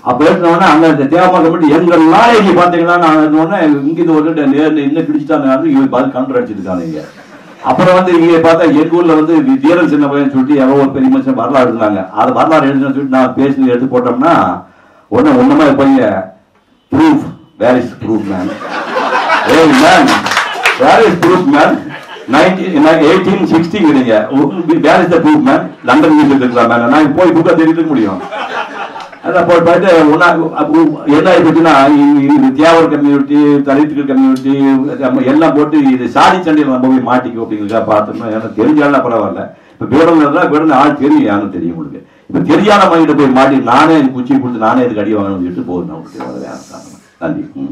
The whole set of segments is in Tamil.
அப்ப எடுத்தோடனே அங்க இந்த தேவமாக மட்டும் எங்க நாளைக்கு பாத்தீங்கன்னா நான் இருந்தோடனே இங்க இது ஒரு நேர்ல இன்னும் பிடிச்சிட்டாங்க இவங்க பார்த்து கண்டர் அடிச்சிருக்காங்க இங்க அப்புறம் வந்து இங்க பார்த்தா எங்க ஊர்ல வந்து வி- தீரன் சின்ன பையன் சொல்லிட்டு எவ்வளோ ஒரு பெரிய மனுஷன் வரலாறு இருந்தாங்க அது வரலாறு எழுதுன்னு சொல்லிட்டு நான் பேசி எடுத்து போட்டோம்னா உடனே ஒண்ணுமா பையன் proof where is proof man ஏய் man where is proof man eighteen சிக்ஸ்டிங்கிறீங்க where is the proof man London music இருக்கலாம் மேன் நான் போய் புக்கை தேடிட்டு இருக்க முடியும் அதான் போய் பார்த்து ஒன்னா அப்போ என்ன ஆயிப்போச்சுன்னா இது தியாவர் கம்யூனிட்டி தலித்துகள் கம்யூனிட்டி எல்லாம் போட்டு இது சாதி சண்டையில் நம்ம போய் மாட்டிக்கும் அப்படிங்கிறதா பார்த்தோம்னா எனக்கு தெரிஞ்சாலும் பரவாயில்ல இப்போ பேடம் இருந்தால் பேடம் ஆள் தெரியும் யாரும் தெரியும் உங்களுக்கு இப்போ தெரியாத மைண்ட போய் மாட்டி நானே இது குச்சி கொடுத்து நானே இதுக்கு அடி வாங்கணும்னு சொல்லிட்டு போதும் நான் உங்களுக்கு வேற வேற காரணம். நன்றி ம்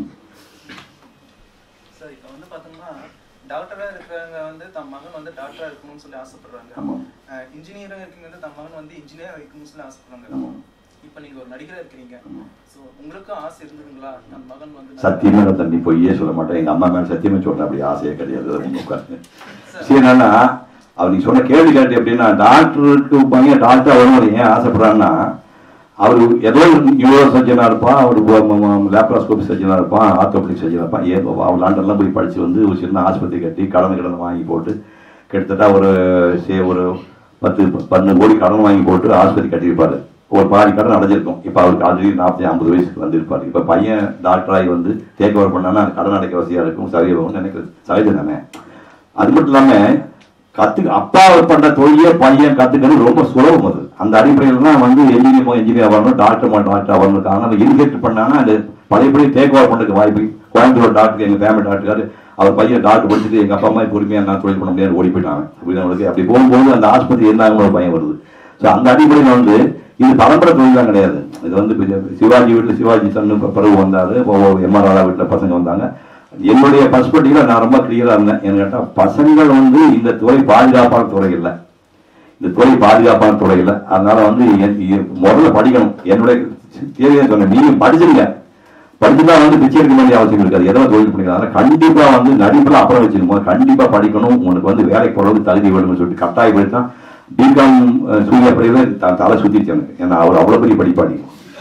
சார் இப்போ வந்து பார்த்தோம்னா டாக்டரா இருக்கிறவங்க வந்து தம் மகன் வந்து டாக்டரா இருக்கணும்னு சொல்லி ஆசைப்படுறாங்க ஆமாம் இன்ஜினியரா இருக்கீங்க வந்து தம் மகன் வந்து இன்ஜினியரா இருக்கணும்னு சொல்லி ஆசைப்படுறாங்க ஆமாம் இப்போ நீங்க ஒரு நடிகரா இருக்கிறீங்க ஆமாம் ஸோ உங்களுக்கும் ஆசை இருந்ததுங்களா தன் மகன் வந்து சத்தியமே நான் தம்பி பொய்யே சொல்ல மாட்டேன் எங்க அம்மா மேல சத்தியமே சொல்றேன் அப்படி ஆசையே கிடையாது அது உட்காந்து சரி என்னன்னா அவர் நீ சொன்ன கேள்வி கேட்டு எப்படின்னா டாக்டருக்கு பையன் டாக்டர் வரணும் ஏன் ஆசைப்படுறான்னா அவர் ஏதோ நியூரோ சர்ஜனா இருப்பான் அவர் லேப்ராஸ்கோபி சர்ஜனா இருப்பான் ஆர்த்தோபெடிக் சர்ஜனா இருப்பான் ஏ அவர் லண்டன்லாம் போய் படிச்சு வந்து ஒரு சின்ன ஆஸ்பத்திரி கட்டி கடன் கடன் வாங்கி போட்டு கிட்டத்தட்ட ஒரு சே ஒரு பத்து பன்னெண்டு கோடி கடன் வாங்கி போட்டு ஆஸ்பத்திரி கட்டியிருப்பாரு ஒரு பாதி கடன் அடைஞ்சிருக்கும் இப்போ அவருக்கு ஆல்ரெடி நாற்பத்தி ஐம்பது வயசுக்கு வந்திருப்பாரு இப்போ பையன் டாக்டராகி வந்து டேக் ஓவர் பண்ணான்னா அந்த கடன் அடைக்க வசதியாக இருக்கும் சரியாகும் நினைக்கிறது சகஜம் தானே அது மட்டும் இல்லாம கத்து அப்பா பண்ற தொழிலே பையன் கத்துக்கிறது ரொம்ப சுலபம் அது அந்த அடிப்படையில் தான் வந்து என்ஜினியர் என்ஜினியர் வரணும் டாக்டர் டாக்டர் வரணும் ஆனால் இன்ஜெக்ட் பண்ணாங்கன்னா அது பழையபடி டேக் ஓவர் பண்ணுறதுக்கு வாய்ப்பு கோயம்புத்தூர் டாக்டர் எங்க ஃபேமிலி டாக்டர் அவர் பையன் டாக்டர் படிச்சுட்டு எங்க அப்பா அம்மா பொறுமையா நான் தொழில் பண்ண முடியாது ஓடி போயிட்டாங்க அப்படின்னு அவனுக்கு அப்படி போகும்போது அந்த ஆஸ்பத்திரி இருந்தாங்க ஒரு பையன் வருது ஸோ அந்த அடிப்படையில் வந்து இது பரம்பரை தொழில் தான் கிடையாது இது வந்து இப்ப சிவாஜி வீட்டில் சிவாஜி சன்னு இப்ப பிறகு வந்தாரு எம்ஆர் ராதா வீட்டில் பசங்க வந்தாங்க என்னுடைய பர்ஸ்பெக்டிவ்ல நான் ரொம்ப கிளியரா இருந்தேன் என்ன கேட்டா பசங்கள் வந்து இந்த துறை பாதுகாப்பான துறை இல்லை இந்த துறை பாதுகாப்பான துறை இல்லை அதனால வந்து என்- எ- முதல்ல படிக்கணும் என்னுடைய தேவையை சொன்னேன் நீங்க படிச்சிருங்க படிச்சுதான் வந்து பிச்சை எடுக்க வேண்டிய அவசியம் இருக்காது எதோ தொழில் பண்ணிக்கலாம் அதனால கண்டிப்பா வந்து நடிப்புல அப்புறம் வச்சிருக்கும் போது கண்டிப்பா படிக்கணும் உங்களுக்கு வந்து வேலைக்கு போறதுக்கு தகுதி வேணும்னு சொல்லிட்டு கட்டாயப்படுத்தி தான் பிகாம் சூர்யா படிவில் தலை சுத்திச்சு எனக்கு ஏன்னா அவர் அவ்வளவு பெரிய படிப்பாடி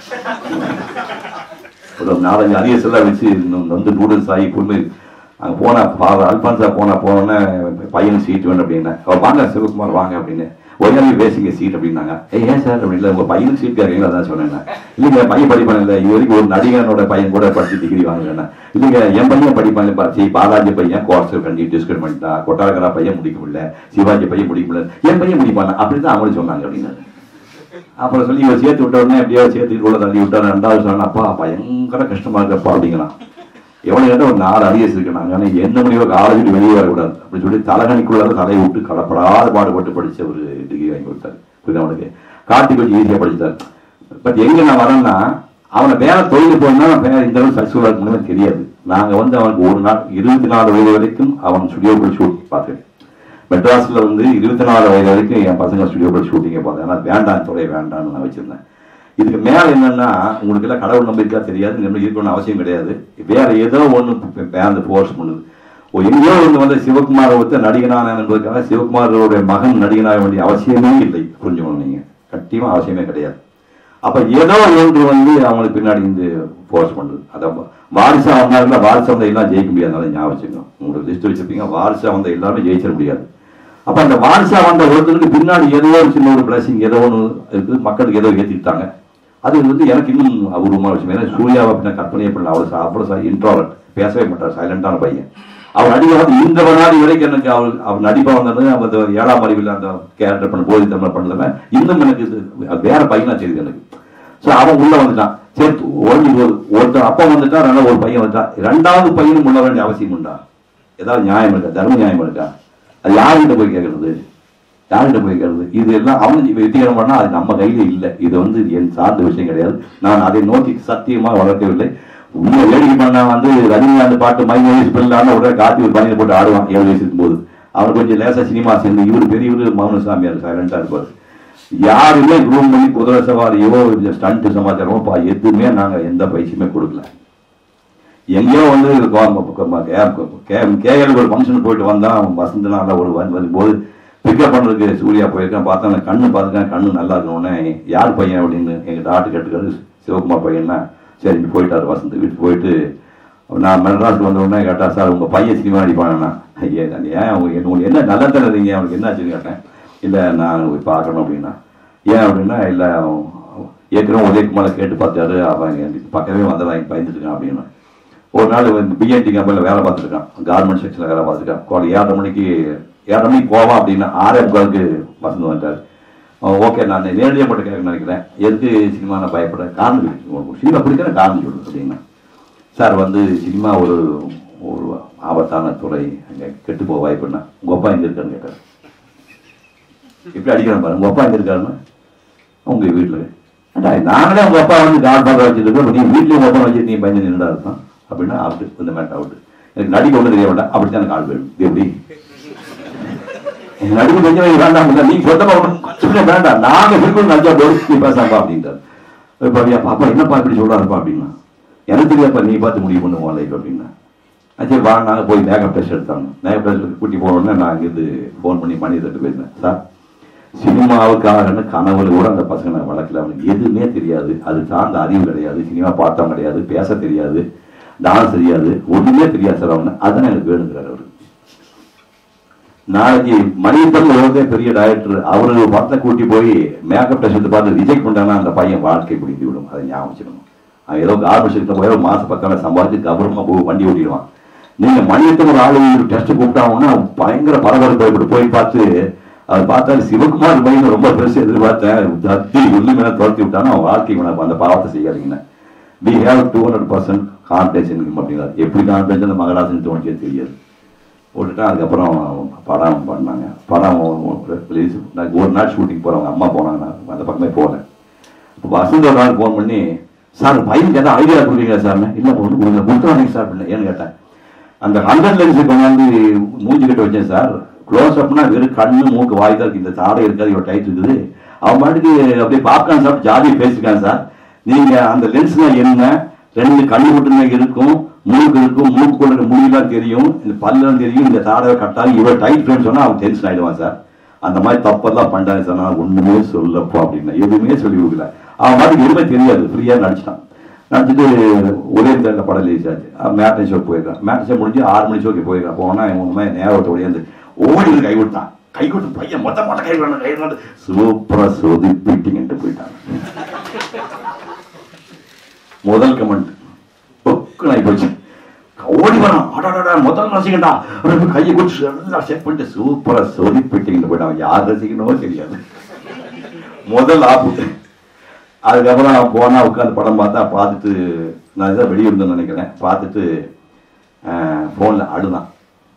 ஒரு நாலஞ்சு அரியர்ஸ் எல்லாம் வச்சு இன்னும் வந்து நூடுல்ஸ் ஆகி பொண்ணு அங்கே போனா ஃபாதர் அல்பான்சா போனா போனோன்னே பையன் சீட் வேணும் அப்படின்னேன் அவர் வாங்க சிவகுமார் வாங்க அப்படின்னு ஒய்யாரி பேசிங்க சீட் அப்படின்னாங்க ஏய் ஏன் சார் அப்படின்னு இல்லை உங்க பையனுக்கு சீட் கேட்குறீங்களா அதான் சொன்னேன் நான். இல்லைங்க பையன் படிப்பான் இல்லை இது வரைக்கும் ஒரு நடிகனோட பையன் கூட படிச்சு டிகிரி வாங்குறேன் இல்லைங்க என் பையன் படிப்பாங்க பார்த்து பாலாஜி பையன் கோர்ஸ் கண்டி டிஸ்கஸ் பண்ணிட்டான் கொட்டாரகரா பையன் முடிக்க முடியல சிவாஜி பையன் முடிக்க முடியல என் பையன் முடிப்பான் அப்படின்னு தான் அவங்களும் சொன்னாங்க அப்படின்னாரு அப்புறம் சொல்லி இவர் சேர்த்து விட்ட உடனே எப்படியோ சேர்த்து உள்ள தள்ளி விட்டார் ரெண்டாவது சொன்னா அப்பா பயங்கர கஷ்டமா இருக்கப்பா அப்படிங்கிறான் எவ்வளவு கேட்ட ஒரு நாலு அரியஸ் இருக்கு நாங்க ஆனா என்ன முடிவோ காலேஜ் வெளியே வரக்கூடாது அப்படின்னு சொல்லி தலைகணிக்குள்ள தலையை விட்டு கடப்படாத பாடுபட்டு படிச்ச ஒரு டிகிரி வாங்கி கொடுத்தாரு புரியுது அவனுக்கு கார்த்திக் கொஞ்சம் ஈஸியா படிச்சார் பட் எங்க நான் வரேன்னா அவனை வேற தொழில் போனா வேற இந்த அளவுக்கு சக்சஸ்ஃபுல்லா இருக்குன்னு தெரியாது நாங்க வந்து அவனுக்கு ஒரு நாள் இருபத்தி நாலு வயது வரைக்கும் அவன் ஸ்டுடியோக்குள் ஷூட் பார்த்தேன் மெட்ராஸ்ல வந்து இருபத்தி நாலு வயது வரைக்கும் என் பசங்க ஸ்டுடியோக்குள் ஷூட்டிங்க பார்த்தேன் ஏன்னா வேண்டாம் துறை வேண்டாம்னு நான் வச்சிருந்தேன் இதுக்கு மேல என்னன்னா உங்களுக்கு எல்லாம் கடவுள் நம்பிக்கை தெரியாது நம்ம இருக்கணும்னு அவசியம் கிடையாது வேற ஏதோ ஒண்ணு பேர்ந்து ஃபோர்ஸ் பண்ணுது ஒரு எங்கேயோ ஒன்று வந்து சிவகுமார் ஒருத்த நடிகனான என்பதற்காக சிவகுமாரோட மகன் நடிகனாக வேண்டிய அவசியமே இல்லை புரிஞ்சுக்கணும் நீங்க கட்டியமா அவசியமே கிடையாது அப்ப ஏதோ ஒன்று வந்து அவங்களுக்கு பின்னாடி இருந்து ஃபோர்ஸ் பண்ணுது அதான் வாரிசா வந்தாருல வாரிசா வந்த எல்லாம் ஜெயிக்க முடியாதுனால ஞாபகம் வச்சுக்கணும் உங்களுக்கு லிஸ்ட் வச்சிருப்பீங்க வாரிசா வந்த எல்லாருமே ஜெயிச்சிட முடியாது அப்ப அந்த வாரிசா வந்த ஒருத்தருக்கு பின்னாடி ஏதோ ஒரு சின்ன ஒரு பிளஸிங் ஏதோ ஒன்று இருக்குது மக்களுக்கு ஏதோ ஏற்றிட்டாங்க அது வந்து எனக்கு இன்னும் அபூர்வமான விஷயம் ஏன்னா சூர்யாவை பின்ன கற்பனையே பண்ணல அவ்வளோ அவ்வளோ இன்ட்ரோவர்ட் பேசவே மாட்டார் சைலண்டான பையன் அவர் நடிகை வந்து இந்த வினாடி வரைக்கும் எனக்கு அவர் அவர் நடிப்பா வந்தது அவர் அந்த ஏழாம் அறிவில் அந்த கேரக்டர் பண்ண போதி தமிழ் பண்ணதுல இன்னும் எனக்கு இது அது வேற பையனா தெரியுது எனக்கு ஸோ அவன் உள்ள வந்துட்டான் சரி ஓடி போகுது ஒருத்தர் அப்பா வந்துட்டான் ரெண்டாவது ஒரு பையன் வந்துட்டான் ரெண்டாவது பையனும் உள்ள வேண்டிய அவசியம் உண்டா ஏதாவது நியாயம் இருக்கா தர்ம நியாயம் இருக்கா அது யார்கிட்ட போய் கேட்கறது யார்கிட்ட போய் கேட்கறது இது எல்லாம் அவன் வெற்றிகரம் பண்ணா அது நம்ம கையில இல்லை இது வந்து என் சார்ந்த விஷயம் கிடையாது நான் அதை நோக்கி சத்தியமா வளர்க்கவில்லை உண்மை வேடிக்கை பண்ணா வந்து ரஜினிகாந்த் பாட்டு மை வயசு பிள்ளான உடனே காத்தி ஒரு பணியை போட்டு ஆடுவான் ஏழு வயசு இருக்கும்போது அவர் கொஞ்சம் லேசா சினிமா சேர்ந்து இவர் பெரியவர் மௌனசாமியார் சைலண்டா இருப்பார் யாருமே குரூம் பண்ணி குதிரை சவாரியோ ஸ்டண்ட் சமாச்சாரமோ பா எதுவுமே நாங்க எந்த பயிற்சியுமே கொடுக்கல எங்கேயோ வந்து கேஎல் ஒரு ஃபங்க்ஷன் போயிட்டு வந்தான் அவன் வசந்த நாளில் ஒரு வந்து வரும்போது பிக்கப் பண்ணுறதுக்கு சூர்யா போயிருக்கேன் பார்த்தா நான் கண்ணு பார்த்துக்கேன் கண்ணு நல்லா இருக்கணுன்னே யார் பையன் அப்படின்னு எங்கள் டாக்டர் கேட்டுக்காரு சிவகுமார் பையன்னா சரி போயிட்டாரு வசந்த் வீட்டுக்கு போயிட்டு நான் மெட்ராஸுக்கு வந்த உடனே கேட்டா சார் உங்க பையன் சினிமா அடிப்பானா ஐயா நான் ஏன் அவங்க என்ன உங்களுக்கு என்ன நல்லா தானே இருந்தீங்க அவனுக்கு என்ன ஆச்சுன்னு கேட்டேன் இல்லை நான் போய் பார்க்கணும் அப்படின்னா ஏன் அப்படின்னா இல்லை ஏற்கனவே உதயகுமாரை கேட்டு பார்த்தாரு அவன் எனக்கு பக்கமே வந்தவன் பயந்துட்டு இருக்கான் அப்படின்னு ஒரு நாள் வந்து பிஎன்டி கம்பெனியில் வேலை பார்த்துருக்கான் கார்மெண்ட் செக்ஷனில் வேலை பார்த்துருக்கான் காலை ஏழரை மணிக்கு ஏழரை மணிக்கு போவான் அப்படின்னா ஆறே முக்காலுக்கு வசந்து வந்தார் ஓகே நான் நேரடியாக மட்டும் கேட்க நினைக்கிறேன் எதுக்கு சினிமா நான் பயப்படுறேன் காரணம் இருக்கு. உங்களுக்கு சினிமா பிடிக்கிற காரணம் சொல்லு அப்படின்னா சார் வந்து சினிமா ஒரு ஒரு ஆபத்தான துறை அங்கே கெட்டு போக வாய்ப்புன்னா உங்கள் அப்பா எங்கே இருக்காருன்னு கேட்டார் எப்படி அடிக்கிறேன் பாருங்க உங்கள் அப்பா எங்கே இருக்காருன்னா உங்க வீட்டில் ஏண்டா நாங்களே உங்க அப்பா வந்து காட் ஃபாதர் வச்சிருக்கோம் நீ வீட்லயும் உங்க அப்பா வச்சு நீ பயந்து நின்றா இருப்பான் அப்படின்னா அவுட்டு இந்த மேட் அவுட்டு எனக்கு நடிக்க ஒண்ணு தெரிய வேண்டாம் அப்படி தான் கால் வேணும் இது எப்படி எனக்கு நடிக்க தெரிஞ்சவங்க வேண்டாம் இல்ல நீங்க சொந்தமா ஒண்ணு சொல்ல வேண்டாம் நாங்க பில்குல் நடிச்சா போது நீ பேசாப்பா அப்படின்றார் இப்ப அப்படியா பாப்பா என்னப்பா இப்படி சொல்றாருப்பா அப்படின்னா எனக்கு தெரியாப்பா நீ பார்த்து முடிவு பண்ணுவோம் லைஃப் அப்படின்னா ஆ, சரி வா நாங்கள் போய் மேக்கப் டெஸ்ட் எடுத்தாங்க மேக்கப் டெஸ்ட் கூட்டி போன உடனே நான் இங்கிருந்து ஃபோன் பண்ணி மணி தட்டு போயிருந்தேன் சார் சினிமாவுக்காக கனவுல கூட அந்த பசங்க நான் வளர்க்கல அவனுக்கு எதுவுமே தெரியாது அது சார்ந்த அறிவு கிடையாது சினிமா பார்த்தவன் கிடையாது பேச தெரியாது டான்ஸ் தெரியாது ஒண்ணுமே தெரியாது சார் அவனு அதான் எனக்கு வேணுங்கிறார் அவரு நாளைக்கு மணியப்பன் ஒருவரே பெரிய டைரக்டர் அவரு படத்தை கூட்டி போய் மேக்கப் டெஸ்ட் பார்த்து ரிஜெக்ட் பண்ணானா அந்த பையன் வாழ்க்கை முடிந்து விடும் அதை ஞாபகம் வச்சுக்கணும் அவன் ஏதோ கார்மெண்ட்ஸ் கிட்ட போய் ஒரு மாசம் பக்கம் சம்பாதிச்சு கவர்மா போய் வண்டி ஓட்டிடுவான் நீங்க மணியத்தன் ஒரு ஆளு டெஸ்ட் கூப்பிட்டாங்கன்னா பயங்கர பரபரப்பு இப்படி போய் பார்த்து அதை பார்த்தா சிவகுமார் பையன் ரொம்ப பெருசு எதிர்பார்த்தேன் தத்தி உள்ளு மேல துரத்தி விட்டானா அவன் வாழ்க்கை உனக்கு அந்த பாவத்தை செய்யாதீங்கன்னு we have to hundred percent confidence அப்படிங்கிறார் எப்படி கான்பிடன்ஸ் அந்த மகராசன் தோணிச்சே தெரியாது போட்டுட்டா அதுக்கப்புறம் படம் பண்ணாங்க படம் ரிலீஸ் நான் ஒரு நாள் ஷூட்டிங் போகிறவங்க அம்மா போனாங்க நான் அந்த பக்கமே போகல இப்போ வசந்த் ஒரு நாள் ஃபோன் பண்ணி சார் பையனுக்கு எதாவது ஐடியா கொடுக்குறீங்களா சார் இல்லை ஒன்று கொடுங்க கொடுத்துருவாங்க சார் அப்படின்னு ஏன்னு கேட்டேன் அந்த ஹண்ட்ரட் லென்ஸ் கொண்டாந்து மூஞ்சி கிட்ட வச்சேன் சார் க்ளோஸ் அப்னா வெறும் கண்ணு மூக்கு வாய் தான் இருக்கு இந்த தாடை இருக்காது இவ்வளோ டைட் இருக்குது அவன் பாட்டுக்கு அப்படியே பாப்கார்ன் சாப்பிட்டு ஜாலியாக பேசிருக்கான் சார் நீங்க அந்த லென்ஸ்னா என்ன ரெண்டு கண்ணு மட்டும்தான் இருக்கும் மூக்கு இருக்கும் மூக்கு கொண்டு முடியெல்லாம் தெரியும் இந்த பல்லாம் தெரியும் இந்த தாடை கட்டாலும் இவ்வளோ டைட் ஃப்ரெண்ட் சொன்னா அவன் டென்ஷன் ஆயிடுவான் சார் அந்த மாதிரி தப்பெல்லாம் பண்றாங்க சார் நான் ஒண்ணுமே சொல்லப்போ அப்படின்னா எதுவுமே சொல்லி கொடுக்கல அவன் பாட்டுக்கு எதுவுமே தெரியாது ஃப்ரீயா நடிச்சிட்டான் நடிச்சிட்டு ஒரே தேர்ல படம் ரிலீஸ் ஆச்சு மேட்னி ஷோ போயிருக்கான் மேட்னி ஷோ முடிஞ்சு ஆறு மணி ஷோக்கு போயிருக்கான் போனா இவன் உண்மை நேரத்தை ஒடியாந்து ஓடி வந்து கை கொடுத்தான் கை கொடுத்து பையன் மொத்த மொத்த கை விடணும் கை விடணும் சூப்பரா சொதிப்பிட்டிங்கன்ட்டு போயிட்டான் முதல் கமெண்ட் பொக்கு நாய் போச்சு ஓடி வரான் அடாடா முதல் ரசிகண்டா அவனுக்கு கையை கொடுத்து எல்லாம் செக் பண்ணிட்டு சூப்பரா சொதிப்பிட்டிங்கன்னு போயிட்டான் யார் ரசிக்கணுமோ தெரியாது முதல் ஆப்பு அதுக்கப்புறம் நான் போனா உட்காந்து படம் பார்த்தா பார்த்துட்டு நான் இதை வெளியிருந்தேன்னு நினைக்கிறேன் பார்த்துட்டு ஃபோனில் அழுதான்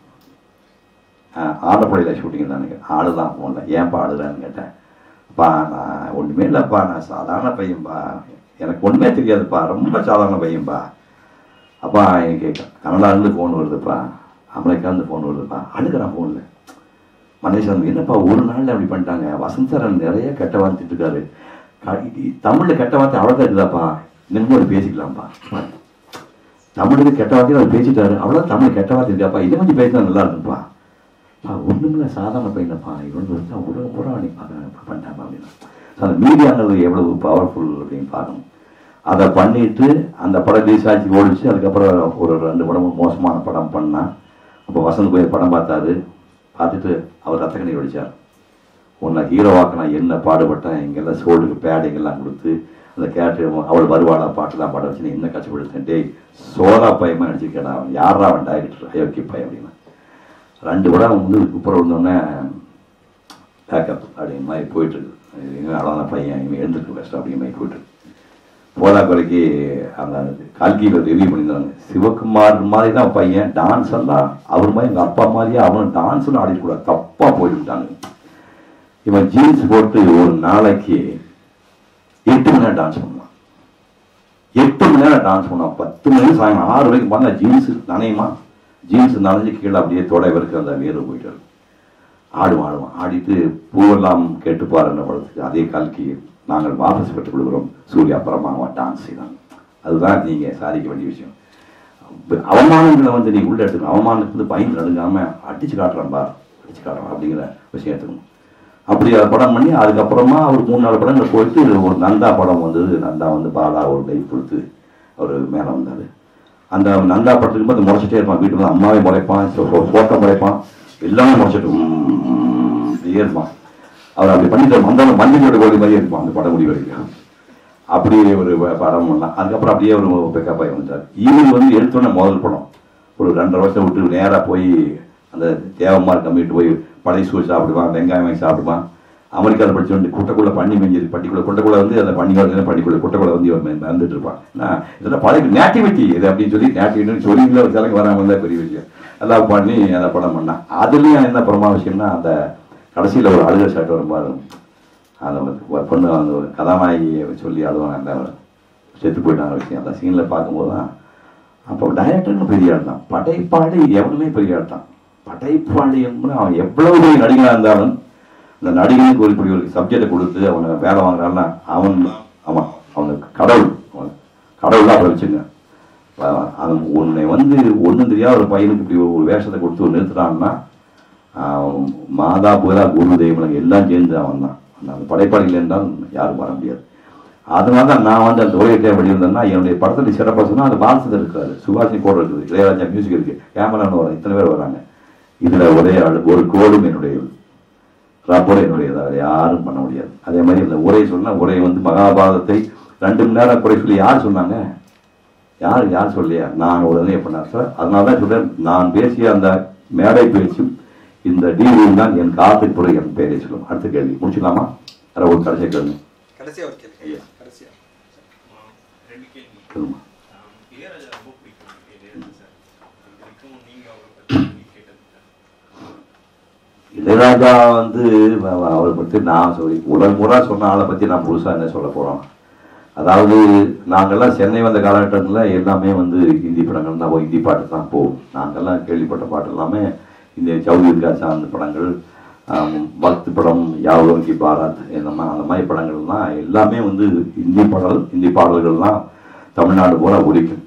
ஆடப்படையில் ஷூட்டிங் தான் நினைக்கிறேன் ஆளுதான் ஃபோனில் ஏன்ப்பா அழுதான்னு கேட்டேன் பா நான் ஒன்றுமே இல்லைப்பா நான் சாதாரண பையன்பா எனக்கு ஒன்றுமே தெரியாதுப்பா ரொம்ப சாதாரண பையன்பா அப்பா எனக்கு கனடாலேருந்து ஃபோன் வருதுப்பா அமெரிக்காலேருந்து ஃபோன் வருதுப்பா அழுகிறேன் ஃபோனில் மனேஸ்வரன் என்னப்பா ஒரு நாள்ல அப்படி பண்ணிட்டாங்க வசந்த் சார் நிறைய கெட்ட வார்த்தை இருக்காரு க- தமிழ்ல கெட்ட வார்த்தை அவ்வளோதான் இருக்குதாப்பா நின்று ஒரு பேசிக்கலாம்ப்பா தமிழுக்கு கெட்ட வார்த்தையை அவர் பேசிட்டாரு அவ்வளோ தமிழ் கெட்ட வார்த்தை இருக்காப்பா இதை கொஞ்சம் பேசினா நல்லா இருக்குப்பா பா ஒண்ணுமில்ல சாதாரண பையனப்பா இவன் வந்து உலகம் பூரா நீ பண்ணிட்டாப்பா அப்படின்னா So, அந்த மீடியாங்கிறது எவ்வளவு பவர்ஃபுல் அப்படின்னு பார்க்கணும் அதை பண்ணிட்டு அந்த படம் ரிலீஸ் ஆச்சு ஓடிச்சு அதுக்கப்புறம் ஒரு ரெண்டு படமும் மோசமான படம் பண்ணா அப்போ வசந்த் போய் படம் பார்த்தாரு பார்த்துட்டு அவர் ரத்த கண்ணீர் வடிச்சார் உன்னை ஹீரோவாக்க நான் என்ன பாடுபட்டேன் இங்கெல்லாம் சோல்டுக்கு பேடிங் எல்லாம் கொடுத்து அந்த கேட்டு அவள் வருவாளா பாட்டுலாம் பாட வச்சு நீ என்ன கஷ்டப்படுத்தேன் டேய் சோதா பயமா நடிச்சிருக்கேடா அவன் யாரா அவன் டைரக்டர் அயோக்கிய பையன் அப்படின்னு ரெண்டு படம் வந்து குப்புற விழுந்தோடனே பேக்கப் அப்படிங்கிற மாதிரி போயிட்டு இருக்கு இவன் அழகான பையன் இவன் எழுந்திருக்கு கஷ்டம் அப்படிங்கிற மாதிரி போயிட்டு இருக்கு போதா குறைக்கு அந்த கல்கியில் ரிவ்யூ பண்ணியிருந்தாங்க சிவகுமார் மாதிரி தான் பையன் டான்ஸ் எல்லாம் அவர் மாதிரி எங்கள் அப்பா மாதிரியே அவனும் டான்ஸ்லாம் ஆடிக்கூடாது தப்பாக போயிட்டாங்க இவன் ஜீன்ஸ் போட்டு ஒரு நாளைக்கு எட்டு மணி நேரம் டான்ஸ் பண்ணுவான் எட்டு மணி நேரம் டான்ஸ் பண்ணுவான் பத்து மணி நேரம் சாயங்காலம் ஆறு வரைக்கும் பார்த்தா ஜீன்ஸ் நனையுமா ஜீன்ஸ் நனைஞ்சு கீழே அப்படியே தொடை வரைக்கும் அந்த வேறு போயிட்டு இருக்கும் ஆடுவான் ஆடுவான் ஆடிட்டு பூவெல்லாம் கேட்டுப்பார் என்ற படத்துக்கு அதே கல்கி நாங்கள் வாபஸ் பெற்றுக் கொள்கிறோம் சூர்யா அப்புறமா டான்ஸ் செய்தான் அதுதான் நீங்க சாதிக்க வேண்டிய விஷயம் இப்ப அவமானங்களை வந்து நீங்க உள்ள எடுத்துக்கணும் அவமானத்துக்கு வந்து பயந்து நடுங்காம அடிச்சு காட்டுறான் பார் அடிச்சு காட்டுறான் அப்படிங்கிற விஷயம் எடுத்துக்கணும் அப்படி அதை படம் பண்ணி அதுக்கப்புறமா அவர் மூணு நாலு படங்கள் போயிட்டு ஒரு நந்தா படம் வந்தது நந்தா வந்து பாலா ஒரு லைஃப் கொடுத்து அவர் மேலே வந்தார் அந்த நந்தா படத்துக்கு போது முறைச்சிட்டே இருப்பான் வீட்டுக்கு வந்து அம்மாவே முறைப்பான் சோட்டம் முறைப்பான் எல்லாமே முறைச்சிட்டு உம் இப்படியே இருப்பான் அவர் அப்படி பண்ணிட்டு மந்தாலும் மஞ்சள் கோடி மாதிரியே இருப்பான் அந்த படம் முடி வரைக்கும் அப்படி ஒரு ப- படம் பண்ணலாம் அதுக்கப்புறம் அப்படியே ஒரு பிக்கப் ஆகி வந்துட்டார் ஈவன் வந்து எடுத்தோன்னே முதல் படம் ஒரு ரெண்டரை வருஷம் விட்டு நேராக போய் அந்த தேவமார் கம்மிட்டு போய் பழைய சூழ் சாப்பிடுவான் வெங்காயம் வாங்கி சாப்பிடுவான் அமெரிக்காவில் படிச்சு வந்து குட்டைக்குள்ள பண்ணி மெஞ்சிது பட்டிக்குள்ள குட்டைக்குள்ள வந்து அந்த பண்ணிக்குள்ள பண்ணிக்குள்ள குட்டைக்குள்ள வந்து இவன் ம- மறந்துட்டு இருப்பான் நான் இதெல்லாம் பழைய நேட்டிவிட்டி இது அப்படின்னு சொல்லி நேட்டிவிட்டி சொல்லி ஒரு சிலைக்கு வராமல் இருந்தால் பெரிய விஷயம் எல்லாம் பண்ணி அந்த படம் பண்ணான் அதுலேயும் என்ன பிரமா விஷயம்னா அந்த கடைசியில் ஒரு அழுகை ஷாட் வரும்பாரு அந்த ஒரு பொண்ணு அந்த ஒரு கதாநாயகியை சொல்லி அழுவாங்க அந்த செத்து போயிட்டாங்க விஷயம் அந்த சீனில் பார்க்கும்போது தான் அப்போ டைரக்டர்னு பெரிய ஆள் தான் படைப்பாளி எவனுமே பெரிய ஆள் தான் படைப்பாளி என்பது அவன் எவ்வளவு பெரிய நடிகனாக இருந்தாலும் இந்த நடிகனுக்கு ஒரு இப்படி ஒரு சப்ஜெக்டை கொடுத்து அவனை வேலை வாங்குறான்னா அவன் அவன் அவனுக்கு கடவுள் அவன் கடவுள் தான் வச்சுங்க அவன் உன்னை வந்து ஒன்றும் தெரியாத ஒரு பையனுக்கு இப்படி ஒரு வேஷத்தை கொடுத்து நிறுத்துறான்னா அவன் மாதா புதா குரு தெய்வம் எல்லாம் சேர்ந்து அவன் தான் அந்த படைப்பாளிகள் என்றால் யாரும் வர முடியாது அதனால தான் நான் வந்து அந்த ஓரியத்தை வெளியிருந்தேன்னா என்னுடைய படத்துல சிறப்பாக சொன்னால் அது பாலசத்தில் இருக்காரு சுபாஷினி கோடு இருக்குது இளையராஜா மியூசிக் இருக்கு கேமரான்னு வர இத்தனை பேர் வராங்க இதுல ஒரே ஆள் ஒரு கோடும் என்னுடைய ரப்பர் என்னுடையது வேற யாரும் பண்ண முடியாது அதே மாதிரி இந்த உரை சொன்னா உரை வந்து மகாபாரதத்தை ரெண்டு மணி நேரம் குறை சொல்லி யார் சொன்னாங்க யார் யார் சொல்லியா நான் உடனே பண்ணார் சார் அதனால தான் சொல்றேன் நான் பேசிய அந்த மேடை பேச்சும் இந்த டிவியும் தான் என் காத்துக்கு பிறகு என் பேரை சொல்லும் அடுத்த கேள்வி முடிச்சுக்கலாமா வேற ஒரு கடைசி கேள்வி கடைசியா ஒரு கேள்வி ஐயா. கடைசியா ரெண்டு கேள்வி சொல்லுமா ஆம், இளையராஜா ரொம்ப பிடிக்கும் எனக்கு இளையராஜா சார் இது வரைக்கும் நீங்க அவரை பத்தி கேட்டது இளையராஜா வந்து வ- வ- அவரை பற்றி நான் சொல்லி ஒரு முறை சொன்ன ஆளை பற்றி நான் புதுசாக என்ன சொல்ல போகிறோம் அதாவது நாங்கெல்லாம் சென்னை வந்த காலகட்டத்தில் எல்லாமே வந்து ஹிந்தி படங்கள் தான் ஹிந்தி பாட்டு தான் போகும் நாங்கெல்லாம் கேள்விப்பட்ட பாட்டு எல்லாமே இந்த சௌதரி சார்ந்த படங்கள் ஆம், பக்தி படம் யாவரும் கி பாரத் இந்த மா- அந்த மாதிரி படங்கள்லாம் எல்லாமே வந்து ஹிந்தி பாடல் ஹிந்தி பாடல்கள்லாம் தமிழ்நாடு பூரா ஒலிக்கும்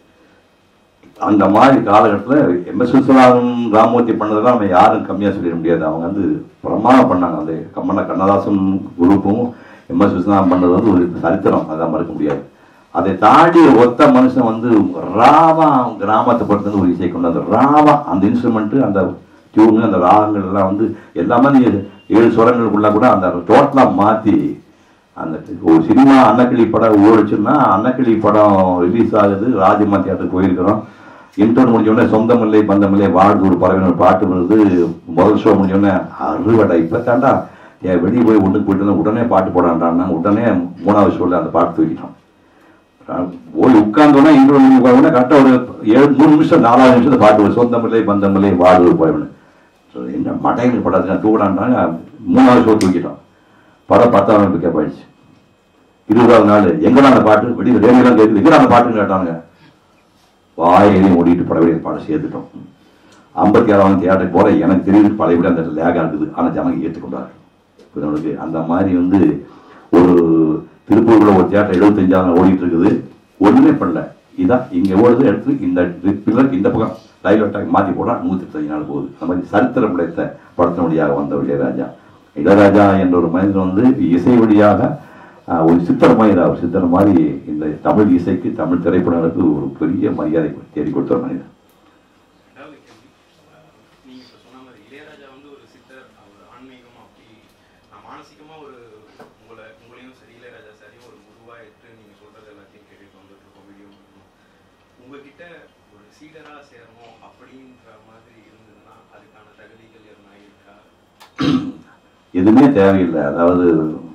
அந்த மாதிரி காலகட்டத்தில் எம்எஸ் விஸ்வநாதன் ராமூர்த்தி பண்ணதெல்லாம் நம்ம யாரும் கம்மியாக சொல்லிட முடியாது அவங்க வந்து பிரமாதம் பண்ணாங்க அந்த கம்மன கண்ணதாசன் குரூப்பும் எம்எஸ் விஸ்வநாதன் பண்ணது வந்து ஒரு சரித்திரம் அதான் மறக்க முடியாது அதை தாண்டி ஒரு ஒத்த மனுஷன் வந்து ராவா கிராமத்தை பொறுத்து ஒரு இசை கொண்டு அந்த ராவா அந்த இன்ஸ்ட்ருமெண்ட்டு அந்த டியூனு அந்த ராகங்கள் எல்லாம் வந்து எல்லாமே நீ ஏழு சுரங்களுக்குள்ள கூட அந்த டோட்டலாக மாற்றி அந்த ஒரு சினிமா அன்னக்கிளி படம் ஓடிச்சுன்னா அன்னக்கிளி படம் ரிலீஸ் ஆகுது ராஜமா தியேட்டருக்கு போயிருக்கிறோம் இன்டர்ன் முடிஞ்சோடனே சொந்தமில்லை பந்தமில்லை வாழ்ந்து ஒரு பறவையினர் பாட்டு வருது முதல் ஷோ முடிஞ்சோடனே அறுவடை இப்போ தாண்டா ஏன் வெளியே போய் ஒன்றுக்கு போயிட்டு இருந்தா உடனே பாட்டு போடான்டான்னா உடனே மூணாவது ஷோவில் அந்த பாட்டு தூக்கிட்டோம் போய் உட்கார்ந்தோன்னா இன்டர்வியூ உட்காந்தோன்னா கரெக்டாக ஒரு ஏழு மூணு நிமிஷம் நாலாவது நிமிஷத்துல பாட்டு வரும் சொந்தமில்லை பந்தமில்லை வாழ்வு ஒரு பறவைன்னு என்ன மட்டையில் படாது தூக்கிடான்டாங்க மூணாவது ஷோ தூக்கிட்டோம் படம் பத்தாவது பிக்கப் ஆயிடுச்சு இருபதாவது நாள் எங்கடா அந்த பாட்டு வெடி ரேடியோலாம் கேட்குது எங்கடா அந்த பாட்டுன்னு கேட்டானுங்க வாயிலையும் ஓடிட்டு படவேடிய பாடம் சேர்த்துட்டோம் ஐம்பத்தி ஆறாவது தியேட்டருக்கு போற எனக்கு தெரியுது பழையபடி அந்த லேகா இருக்குது ஆனால் ஜனங்க ஏற்றுக்கொண்டாரு உங்களுக்கு அந்த மாதிரி வந்து ஒரு திருப்பூர்ல ஒரு தியேட்டர் எழுபத்தஞ்சாவது ஓடிட்டு இருக்குது ஒண்ணுமே பண்ணல இதான் இங்க ஓடுது எடுத்து இந்த பில்லருக்கு இந்த பக்கம் ரயில் அட்டாக் மாத்தி போடா நூத்தி முப்பத்தஞ்சு நாள் போகுது அந்த மாதிரி சரித்திரம் படைத்த படத்தினுடையாக வந்த இளையராஜா இளையராஜா என்ற ஒரு மனிதன் வந்து இசை வழியாக ஆஹ், ஒரு சித்தர் மாதிரி தான். ஒரு சித்தர் மாதிரி இந்த தமிழ் இசைக்கு தமிழ் திரைப்படங்களுக்கு ஒரு பெரிய மரியாதை தேடி கொடுத்த ஒரு மனிதன் ரெண்டாவது கேள்வி அஹ், நீங்க இப்ப சொன்ன மாதிரி இளையராஜா வந்து ஒரு சித்தர் அவர் ஆன்மீகம் அப்படி நான் மானசீகமா ஒரு உங்களை உங்களையும் சரி இளையராஜா சரியும் ஒரு குருவா எடுத்து நீங்க சொல்றது எல்லாத்தையும் கேட்டுட்டு வந்துட்டு இருக்கோம் வீடியோ உங்ககிட்ட ஒரு சீடரா சேரணும் அப்படின்ற மாதிரி இருந்ததுன்னா அதுக்கான தகுதிகள் எதுனா இருக்கா எதுவுமே தேவையில்லை அதாவது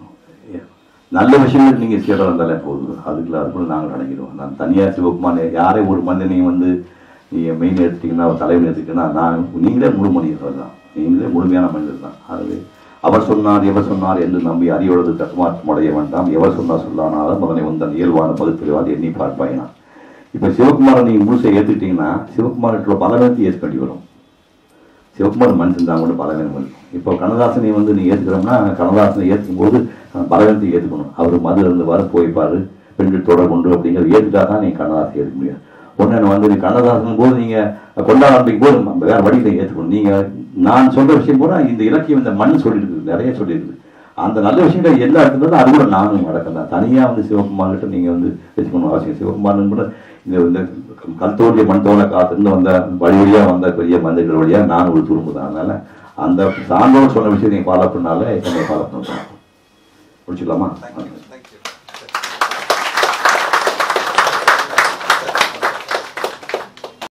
நல்ல விஷயங்கள் நீங்கள் சீரம் இருந்தாலே போதும் அதுக்குள்ள அதுக்குள்ள நாங்கள் அடங்கிடுவோம் நான் தனியார் சிவகுமார் யாரே ஒரு மனிதனையும் வந்து நீங்கள் மெயின் எடுத்துட்டீங்கன்னா ஒரு தலைவன் எடுத்துக்கிட்டீங்கன்னா நான் நீங்களே முழு மனிதர் தான் நீங்களே முழுமையான மனிதர் தான் ஆகவே அவர் சொன்னார் எவர் சொன்னார் என்று நம்பி அறிவுறது தத்துமாற்றம் அடைய வேண்டாம் எவர் சொன்னார் சொல்லானாலும் அதனை வந்தான் இயல்பான பகுத்தறிவால் எண்ணி பார்ப்பாயினா இப்போ சிவகுமாரை நீங்கள் முழுசை ஏற்றுக்கிட்டீங்கன்னா சிவகுமார்கிட்ட பலவீனத்தை ஏற்க வேண்டி வரும் சிவகுமார் மனுஷன் தான் கூட பலவீனம் இருக்கும் இப்போ கண்ணதாசனை வந்து நீ ஏற்றுக்கிறோம்னா கண்ணதாசனை ஏற்றுக்கும் போது பலவீனத்தை ஏற்றுக்கணும் அவர் மது இருந்து வர போய்ப்பாரு பெண்கள் தொடர் கொண்டு அப்படிங்கிறது ஏற்றுட்டா தான் நீ கண்ணதாசன் ஏற்றுக்க முடியாது ஒன்று வந்து நீ கண்ணதாசன் போது நீங்கள் கொண்டாட ஆரம்பிக்கும் போது நம்ம வேற வழியில் ஏற்றுக்கணும் நீங்கள் நான் சொல்ற விஷயம் பூரா இந்த இலக்கியம் இந்த மண் சொல்லியிருக்கு நிறைய சொல்லியிருக்கு அந்த நல்ல விஷயங்கள் எல்லா இடத்துல அது கூட நானும் நடக்கம் தான் தனியாக வந்து சிவகுமார் கிட்ட நீங்கள் வந்து வச்சுக்கணும் அவசியம் சிவகுமார் கூட இந்த இந்த கல் தோண்டிய மண் தோண காத்துன்னு வந்த வழி வழியாக வந்த பெரிய மந்திரிகள் வழியாக நான் ஒரு துரும்பு தான் அதனால அந்த சான்றோர் சொன்ன விஷயத்தை நீங்கள் ஃபாலோ பண்ணாலே என்னை ஃபாலோ பண்ணுறோம் முடிச்சுக்கலாமா தேங்க்யூ தேங்க்யூ